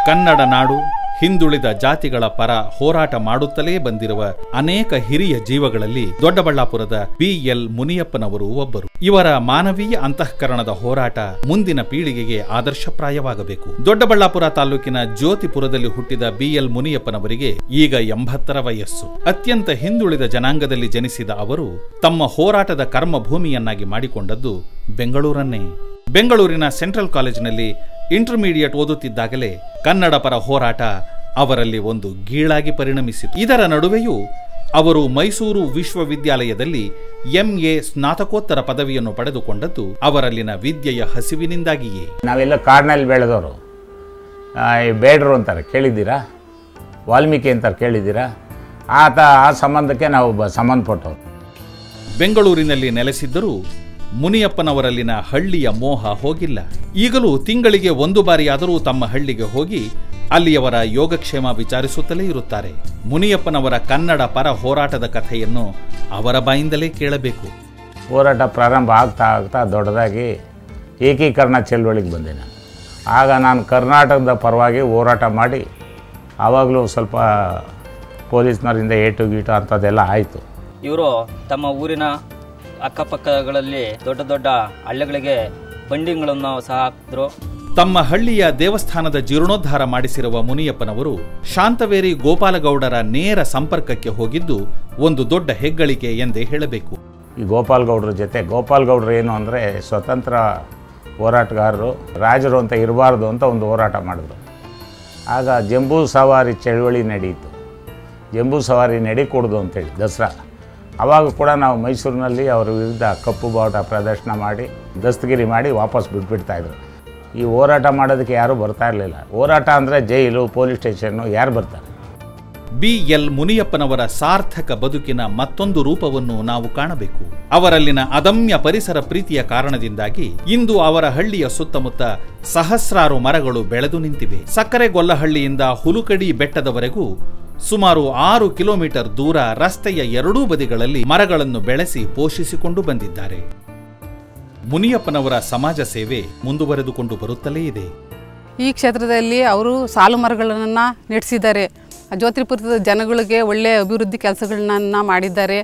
ಕನ್ನಡ ನಾಡು ಹಿಂದುಳಿದ ಜಾತಿಗಳ ಪರ ಹೋರಾಟ ಮಾಡುತ್ತಲೇ ಬಂದಿರುವ ಅನೇಕ ಹಿರಿಯ ಜೀವಗಳಲ್ಲಿ ದೊಡ್ಡಬಳ್ಳಾಪುರದ ಬಿ ಎಲ್ ಮುನಿಯಪ್ಪನವರು ಒಬ್ಬರು ಇವರ ಮಾನವೀಯ ಅಂತಃಕರಣದ ಹೋರಾಟ ಮುಂದಿನ ಪೀಳಿಗೆಗೆ ಆದರ್ಶಪ್ರಾಯವಾಗಬೇಕು ದೊಡ್ಡಬಳ್ಳಾಪುರ ತಾಲೂಕಿನ ಜ್ಯೋತಿಪುರದಲ್ಲಿ ಹುಟ್ಟಿದ ಬಿ ಎಲ್ ಮುನಿಯಪ್ಪನವರಿಗೆ ಈಗ ಎಂಬತ್ತರ ವಯಸ್ಸು ಅತ್ಯಂತ ಹಿಂದುಳಿದ ಜನಾಂಗದಲ್ಲಿ ಜನಿಸಿದ ಅವರು ತಮ್ಮ ಹೋರಾಟದ ಕರ್ಮಭೂಮಿಯನ್ನಾಗಿ ಮಾಡಿಕೊಂಡದ್ದು ಬೆಂಗಳೂರನ್ನೇ ಬೆಂಗಳೂರಿನ ಸೆಂಟ್ರಲ್ ಕಾಲೇಜಿನಲ್ಲಿ ಇಂಟರ್ಮೀಡಿಯೇಟ್ ಓದುತ್ತಿದ್ದಾಗಲೇ ಕನ್ನಡ ಪರ ಹೋರಾಟ ಅವರಲ್ಲಿ ಒಂದು ಗೀಳಾಗಿ ಪರಿಣಮಿಸಿತು ಇದರ ನಡುವೆಯೂ ಅವರು ಮೈಸೂರು ವಿಶ್ವವಿದ್ಯಾಲಯದಲ್ಲಿ ಎಂಎ ಸ್ನಾತಕೋತ್ತರ ಪದವಿಯನ್ನು ಪಡೆದುಕೊಂಡದ್ದು ಅವರಲ್ಲಿನ ವಿದ್ಯೆಯ ಹಸಿವಿನಿಂದಾಗಿಯೇ ನಾವೆಲ್ಲ ಕಾಡಿನಲ್ಲಿ ಬೆಳೆದವರು ಆ, ಈ ಬೇಡರು ಅಂತಾರೆ ಕೇಳಿದ್ದೀರಾ ವಾಲ್ಮೀಕಿ ಅಂತಾರೆ ಕೇಳಿದ್ದೀರಾ ಆತ ಆ ಸಂಬಂಧಕ್ಕೆ ನಾವು ಬ ಸಂಬಂಧಪಟ್ಟವ್ರು ಬೆಂಗಳೂರಿನಲ್ಲಿ ನೆಲೆಸಿದ್ದರೂ ಮುನಿಯಪ್ಪನವರಲ್ಲಿನ ಹಳ್ಳಿಯ ಮೋಹ ಹೋಗಿಲ್ಲ ಈಗಲೂ ತಿಂಗಳಿಗೆ ಒಂದು ಬಾರಿಯಾದರೂ ತಮ್ಮ ಹಳ್ಳಿಗೆ ಹೋಗಿ ಅಲ್ಲಿಯವರ ಯೋಗಕ್ಷೇಮ ವಿಚಾರಿಸುತ್ತಲೇ ಇರುತ್ತಾರೆ ಮುನಿಯಪ್ಪನವರ ಕನ್ನಡ ಪರ ಹೋರಾಟದ ಕಥೆಯನ್ನು ಅವರ ಬಾಯಿಂದಲೇ ಕೇಳಬೇಕು ಹೋರಾಟ ಪ್ರಾರಂಭ ಆಗ್ತಾ ಆಗ್ತಾ ದೊಡ್ಡದಾಗಿ ಏಕೀಕರಣ ಚಳವಳಿಗೆ ಬಂದೆ ನಾನು ಆಗ ನಾನು ಕರ್ನಾಟಕದ ಪರವಾಗಿ ಹೋರಾಟ ಮಾಡಿ ಆವಾಗಲೂ ಸ್ವಲ್ಪ ಪೊಲೀಸ್ನವರಿಂದ ಏಟು ಗೀಟು ಅಂಥದ್ದೆಲ್ಲ ಆಯಿತು ಇವರು ತಮ್ಮ ಊರಿನ ಅಕ್ಕಪಕ್ಕಗಳಲ್ಲಿ ದೊಡ್ಡ ದೊಡ್ಡ ಹಳ್ಳಿಗಳಿಗೆ ಬಂಡಿಗಳನ್ನು ಸಹ ಹಾಕಿದ್ರು ತಮ್ಮ ಹಳ್ಳಿಯ ದೇವಸ್ಥಾನದ ಜೀರ್ಣೋದ್ಧಾರ ಮಾಡಿಸಿರುವ ಮುನಿಯಪ್ಪನವರು ಶಾಂತವೇರಿ ಗೋಪಾಲಗೌಡರ ನೇರ ಸಂಪರ್ಕಕ್ಕೆ ಹೋಗಿದ್ದು ಒಂದು ದೊಡ್ಡ ಹೆಗ್ಗಳಿಕೆ ಎಂದೇ ಹೇಳಬೇಕು ಈ ಗೋಪಾಲ್ ಗೌಡ್ರ ಜೊತೆ ಗೋಪಾಲ್ ಗೌಡ್ರು ಏನು ಅಂದರೆ ಸ್ವತಂತ್ರ ಹೋರಾಟಗಾರರು ರಾಜರು ಅಂತ ಇರಬಾರ್ದು ಅಂತ ಒಂದು ಹೋರಾಟ ಮಾಡಿದ್ರು ಆಗ ಜಂಬೂ ಸವಾರಿ ಚಳವಳಿ ನಡೆಯಿತು ಜಂಬೂ ಸವಾರಿ ನಡೀಕೂಡ್ದು ಅಂತೇಳಿ ದಸರಾ ಆವಾಗ ಕೂಡ ನಾವು ಮೈಸೂರಿನಲ್ಲಿ ಅವರ ವಿರುದ್ಧ ಕಪ್ಪು ಬಾವುಟ ಪ್ರದರ್ಶನ ಮಾಡಿ ದಸ್ತಗಿರಿ ಮಾಡಿ ವಾಪಸ್ ಬಿಟ್ಬಿಡ್ತಾಯಿದ್ರು ಈ ಹೋರಾಟ ಮಾಡೋದಕ್ಕೆ ಯಾರೂ ಬರ್ತಾ ಇರಲಿಲ್ಲ ಹೋರಾಟ ಅಂದರೆ ಜೈಲು ಪೊಲೀಸ್ ಸ್ಟೇಷನ್ನು ಯಾರು ಬರ್ತಾರೆ ಬಿ ಎಲ್ ಮುನಿಯಪ್ಪನವರ ಸಾರ್ಥಕ ಬದುಕಿನ ಮತ್ತೊಂದು ರೂಪವನ್ನು ನಾವು ಕಾಣಬೇಕು ಅವರಲ್ಲಿನ ಅದಮ್ಯ ಪರಿಸರ ಪ್ರೀತಿಯ ಕಾರಣದಿಂದಾಗಿ ಇಂದು ಅವರ ಹಳ್ಳಿಯ ಸುತ್ತಮುತ್ತ ಸಹಸ್ರಾರು ಮರಗಳು ಬೆಳೆದು ನಿಂತಿವೆ ಸಕ್ಕರೆಗೊಲ್ಲಹಳ್ಳಿಯಿಂದ ಹುಲುಕಡಿ ಬೆಟ್ಟದವರೆಗೂ ಸುಮಾರು ಆರು ಕಿಲೋಮೀಟರ್ ದೂರ ರಸ್ತೆಯ ಎರಡೂ ಬದಿಗಳಲ್ಲಿ ಮರಗಳನ್ನು ಬೆಳೆಸಿ ಪೋಷಿಸಿಕೊಂಡು ಬಂದಿದ್ದಾರೆ ಮುನಿಯಪ್ಪನವರ ಸಮಾಜ ಸೇವೆ ಮುಂದುವರೆದುಕೊಂಡು ಬರುತ್ತಲೇ ಇದೆ ಈ ಕ್ಷೇತ್ರದಲ್ಲಿ ಅವರು ಸಾಲು ಮರಗಳನ್ನು ನೆಡೆಸಿದ್ದಾರೆ ಜ್ಯೋತಿಪುರದ ಜನಗಳಿಗೆ ಒಳ್ಳೆಯ ಅಭಿವೃದ್ಧಿ ಕೆಲಸಗಳನ್ನ ಮಾಡಿದ್ದಾರೆ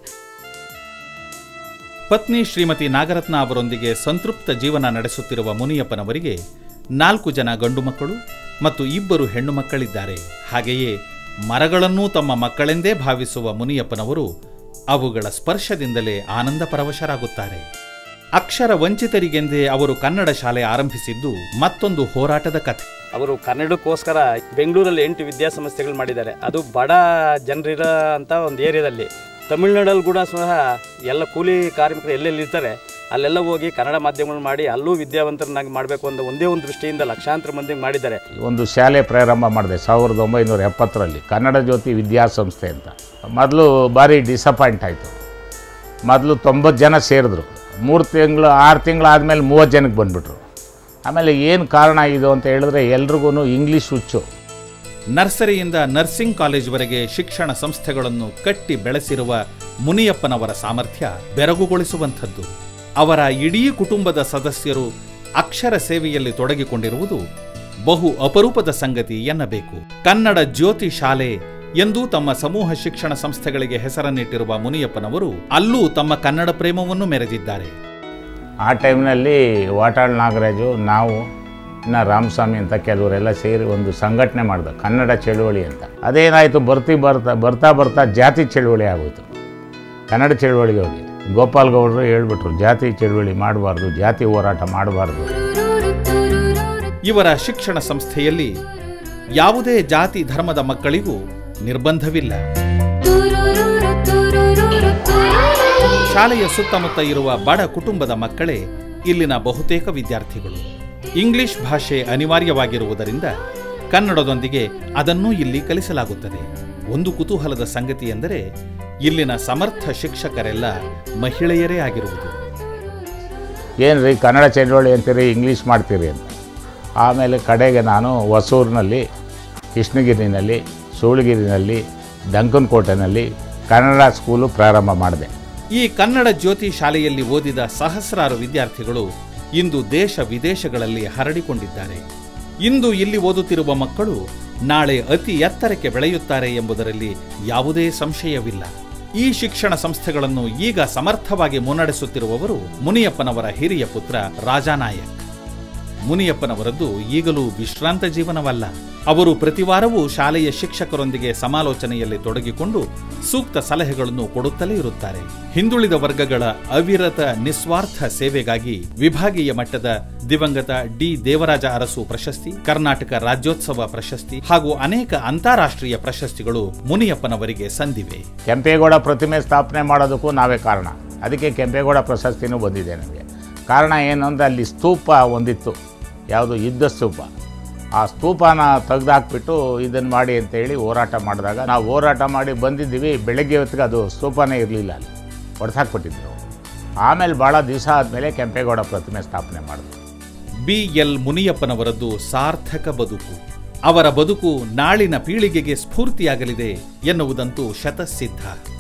ಪತ್ನಿ ಶ್ರೀಮತಿ ನಾಗರತ್ನ ಅವರೊಂದಿಗೆ ಸಂತೃಪ್ತ ಜೀವನ ನಡೆಸುತ್ತಿರುವ ಮುನಿಯಪ್ಪನವರಿಗೆ ನಾಲ್ಕು ಜನ ಗಂಡು ಮಕ್ಕಳು ಮತ್ತು ಇಬ್ಬರು ಹೆಣ್ಣು ಮಕ್ಕಳಿದ್ದಾರೆ ಹಾಗೆಯೇ ಮರಗಳನ್ನೂ ತಮ್ಮ ಮಕ್ಕಳೆಂದೇ ಭಾವಿಸುವ ಮುನಿಯಪ್ಪನವರು ಅವುಗಳ ಸ್ಪರ್ಶದಿಂದಲೇ ಆನಂದ ಪರವಶರಾಗುತ್ತಾರೆ ಅಕ್ಷರ ವಂಚಿತರಿಗೆಂದೇ ಅವರು ಕನ್ನಡ ಶಾಲೆ ಆರಂಭಿಸಿದ್ದು ಮತ್ತೊಂದು ಹೋರಾಟದ ಕಥೆ ಅವರು ಕನ್ನಡಕ್ಕೋಸ್ಕರ ಬೆಂಗಳೂರಲ್ಲಿ ಎಂಟು ವಿದ್ಯಾಸಂಸ್ಥೆಗಳು ಮಾಡಿದ್ದಾರೆ ಅದು ಬಡ ಜನರಿರೋ ಅಂತ ಒಂದು ಏರಿಯಾದಲ್ಲಿ ತಮಿಳ್ನಾಡಲ್ಲಿ ಕೂಡ ಸಹ ಎಲ್ಲ ಕೂಲಿ ಕಾರ್ಮಿಕರು ಎಲ್ಲೆಲ್ಲಿ ಇರ್ತಾರೆ ಅಲ್ಲೆಲ್ಲ ಹೋಗಿ ಕನ್ನಡ ಮಾಧ್ಯಮಗಳು ಮಾಡಿ ಅಲ್ಲೂ ವಿದ್ಯಾವಂತರನ್ನಾಗಿ ಮಾಡಬೇಕು ಅಂತ ಒಂದೇ ಒಂದು ದೃಷ್ಟಿಯಿಂದ ಲಕ್ಷಾಂತರ ಮಂದಿಗೆ ಮಾಡಿದ್ದಾರೆ ಒಂದು ಶಾಲೆ ಪ್ರಾರಂಭ ಮಾಡಿದೆ ಸಾವಿರದ ಒಂಬೈನೂರ ಎಪ್ಪತ್ತರಲ್ಲಿ ಕನ್ನಡ ಜ್ಯೋತಿ ವಿದ್ಯಾಸಂಸ್ಥೆ ಅಂತ ಮೊದಲು ಭಾರಿ ಡಿಸಪಾಯಿಂಟ್ ಆಯಿತು ಮೊದಲು ತೊಂಬತ್ತು ಜನ ಸೇರಿದ್ರು ಮೂರು ತಿಂಗಳು ಆರು ತಿಂಗಳು ಆದಮೇಲೆ ಮೂವತ್ತು ಜನಕ್ಕೆ ಬಂದುಬಿಟ್ರು ಆಮೇಲೆ ಏನು ಕಾರಣ ಇದು ಅಂತ ಹೇಳಿದ್ರೆ ಎಲ್ರಿಗೂ ಇಂಗ್ಲೀಷ್ ಹುಚ್ಚು ನರ್ಸರಿಯಿಂದ ನರ್ಸಿಂಗ್ ಕಾಲೇಜ್ವರೆಗೆ ಶಿಕ್ಷಣ ಸಂಸ್ಥೆಗಳನ್ನು ಕಟ್ಟಿ ಬೆಳೆಸಿರುವ ಮುನಿಯಪ್ಪನವರ ಸಾಮರ್ಥ್ಯ ಬೆರಗುಗೊಳಿಸುವಂಥದ್ದು ಅವರ ಇಡೀ ಕುಟುಂಬದ ಸದಸ್ಯರು ಅಕ್ಷರ ಸೇವೆಯಲ್ಲಿ ತೊಡಗಿಕೊಂಡಿರುವುದು ಬಹು ಅಪರೂಪದ ಸಂಗತಿ ಎನ್ನಬೇಕು ಕನ್ನಡ ಜ್ಯೋತಿ ಶಾಲೆ ಎಂದು ತಮ್ಮ ಸಮೂಹ ಶಿಕ್ಷಣ ಸಂಸ್ಥೆಗಳಿಗೆ ಹೆಸರನ್ನಿಟ್ಟಿರುವ ಮುನಿಯಪ್ಪನವರು ಅಲ್ಲೂ ತಮ್ಮ ಕನ್ನಡ ಪ್ರೇಮವನ್ನು ಮೆರೆದಿದ್ದಾರೆ ಆ ಟೈಮ್ನಲ್ಲಿ ವಾಟಾಳ್ ನಾಗರಾಜು ನಾವು ಇನ್ನು ರಾಮಸ್ವಾಮಿ ಅಂತ ಕೆಲವರೆಲ್ಲ ಸೇರಿ ಒಂದು ಸಂಘಟನೆ ಮಾಡಿದ ಕನ್ನಡ ಚಳುವಳಿ ಅಂತ ಅದೇನಾಯಿತು ಬರ್ತಿ ಬರ್ತಾ ಬರ್ತಾ ಬರ್ತಾ ಜಾತಿ ಚಳುವಳಿ ಆಗೋಯ್ತು ಕನ್ನಡ ಚಳುವಳಿಗೆ ಹೋಗಿ ಗೋಪಾಲ್ ಗೌಡರು ಹೇಳ್ಬಿಟ್ರು ಜಾತಿ ಚಳುವಳಿ ಮಾಡಬಾರ್ದು ಜಾತಿ ಹೋರಾಟ ಮಾಡಬಾರ್ದು ಇವರ ಶಿಕ್ಷಣ ಸಂಸ್ಥೆಯಲ್ಲಿ ಯಾವುದೇ ಜಾತಿ ಧರ್ಮದ ಮಕ್ಕಳಿಗೂ ನಿರ್ಬಂಧವಿಲ್ಲ ಶಾಲೆಯ ಸುತ್ತಮುತ್ತ ಇರುವ ಬಡ ಕುಟುಂಬದ ಮಕ್ಕಳೇ ಇಲ್ಲಿನ ಬಹುತೇಕ ವಿದ್ಯಾರ್ಥಿಗಳು ಇಂಗ್ಲಿಷ್ ಭಾಷೆ ಅನಿವಾರ್ಯವಾಗಿರುವುದರಿಂದ ಕನ್ನಡದೊಂದಿಗೆ ಅದನ್ನೂ ಇಲ್ಲಿ ಕಲಿಸಲಾಗುತ್ತದೆ ಒಂದು ಕುತೂಹಲದ ಸಂಗತಿ ಎಂದರೆ ಇಲ್ಲಿನ ಸಮರ್ಥ ಶಿಕ್ಷಕರೆಲ್ಲ ಮಹಿಳೆಯರೇ ಆಗಿರುವುದು ಏನು ರೀ ಕನ್ನಡ ಚಳವಳಿ ಅಂತೀರಿ ಇಂಗ್ಲೀಷ್ ಮಾಡ್ತೀರಿ ಅಂತ ಆಮೇಲೆ ಕಡೆಗೆ ನಾನು ಹೊಸೂರಿನಲ್ಲಿ ಕೃಷ್ಣಗಿರಿನಲ್ಲಿ ಸೂಳಗಿರಿನಲ್ಲಿ ದಂಕನಕೋಟೆನಲ್ಲಿ ಕನ್ನಡ ಸ್ಕೂಲು ಪ್ರಾರಂಭ ಮಾಡಿದೆ ಈ ಕನ್ನಡ ಜ್ಯೋತಿ ಶಾಲೆಯಲ್ಲಿ ಓದಿದ ಸಹಸ್ರಾರು ವಿದ್ಯಾರ್ಥಿಗಳು ಇಂದು ದೇಶ ವಿದೇಶಗಳಲ್ಲಿ ಹರಡಿಕೊಂಡಿದ್ದಾರೆ ಇಂದು ಇಲ್ಲಿ ಓದುತ್ತಿರುವ ಮಕ್ಕಳು ನಾಳೆ ಅತಿ ಎತ್ತರಕ್ಕೆ ಬೆಳೆಯುತ್ತಾರೆ ಎಂಬುದರಲ್ಲಿ ಯಾವುದೇ ಸಂಶಯವಿಲ್ಲ ಈ ಶಿಕ್ಷಣ ಸಂಸ್ಥೆಗಳನ್ನು ಈಗ ಸಮರ್ಥವಾಗಿ ಮುನ್ನಡೆಸುತ್ತಿರುವವರು ಮುನಿಯಪ್ಪನವರ ಹಿರಿಯ ಪುತ್ರ ರಾಜಾನಾಯಕ್ ಮುನಿಯಪ್ಪನವರದ್ದು ಈಗಲೂ ವಿಶ್ರಾಂತ ಜೀವನವಲ್ಲ ಅವರು ಪ್ರತಿವಾರವೂ ಶಾಲೆಯ ಶಿಕ್ಷಕರೊಂದಿಗೆ ಸಮಾಲೋಚನೆಯಲ್ಲಿ ತೊಡಗಿಕೊಂಡು ಸೂಕ್ತ ಸಲಹೆಗಳನ್ನು ಕೊಡುತ್ತಲೇ ಇರುತ್ತಾರೆ ಹಿಂದುಳಿದ ವರ್ಗಗಳ ಅವಿರತ ನಿಸ್ವಾರ್ಥ ಸೇವೆಗಾಗಿ ವಿಭಾಗೀಯ ಮಟ್ಟದ ದಿವಂಗತ ಡಿ ದೇವರಾಜ ಅರಸು ಪ್ರಶಸ್ತಿ ಕರ್ನಾಟಕ ರಾಜ್ಯೋತ್ಸವ ಪ್ರಶಸ್ತಿ ಹಾಗೂ ಅನೇಕ ಅಂತಾರಾಷ್ಟ್ರೀಯ ಪ್ರಶಸ್ತಿಗಳು ಮುನಿಯಪ್ಪನವರಿಗೆ ಸಂದಿವೆ ಕೆಂಪೇಗೌಡ ಪ್ರತಿಮೆ ಸ್ಥಾಪನೆ ಮಾಡೋದಕ್ಕೂ ನಾವೇ ಕಾರಣ ಅದಕ್ಕೆ ಕೆಂಪೇಗೌಡ ಪ್ರಶಸ್ತಿನೂ ಬಂದಿದೆ ನಮಗೆ ಕಾರಣ ಏನು ಅಂದರೆ ಅಲ್ಲಿ ಸ್ತೂಪ ಒಂದಿತ್ತು ಯಾವುದು ಯುದ್ಧ ಸ್ತೂಪ ಆ ಸ್ತೂಪನ ತೆಗೆದಾಕ್ಬಿಟ್ಟು ಇದನ್ನು ಮಾಡಿ ಅಂತೇಳಿ ಹೋರಾಟ ಮಾಡಿದಾಗ ನಾವು ಹೋರಾಟ ಮಾಡಿ ಬಂದಿದ್ದೀವಿ ಬೆಳಗ್ಗೆ ಹೊತ್ತಿಗೆ ಅದು ಸ್ತೂಪನೇ ಇರಲಿಲ್ಲ ಅಲ್ಲಿ ಹೊಡೆದಾಕ್ಬಿಟ್ಟಿದ್ರು ಆಮೇಲೆ ಭಾಳ ದಿವಸ ಆದಮೇಲೆ ಕೆಂಪೇಗೌಡ ಪ್ರತಿಮೆ ಸ್ಥಾಪನೆ ಮಾಡಿದ್ರು ಬಿ ಎಲ್ ಮುನಿಯಪ್ಪನವರದ್ದು ಸಾರ್ಥಕ ಬದುಕು ಅವರ ಬದುಕು ನಾಳಿನ ಪೀಳಿಗೆಗೆ ಸ್ಫೂರ್ತಿಯಾಗಲಿದೆ ಎನ್ನುವುದಂತೂ ಶತಸಿದ್ಧ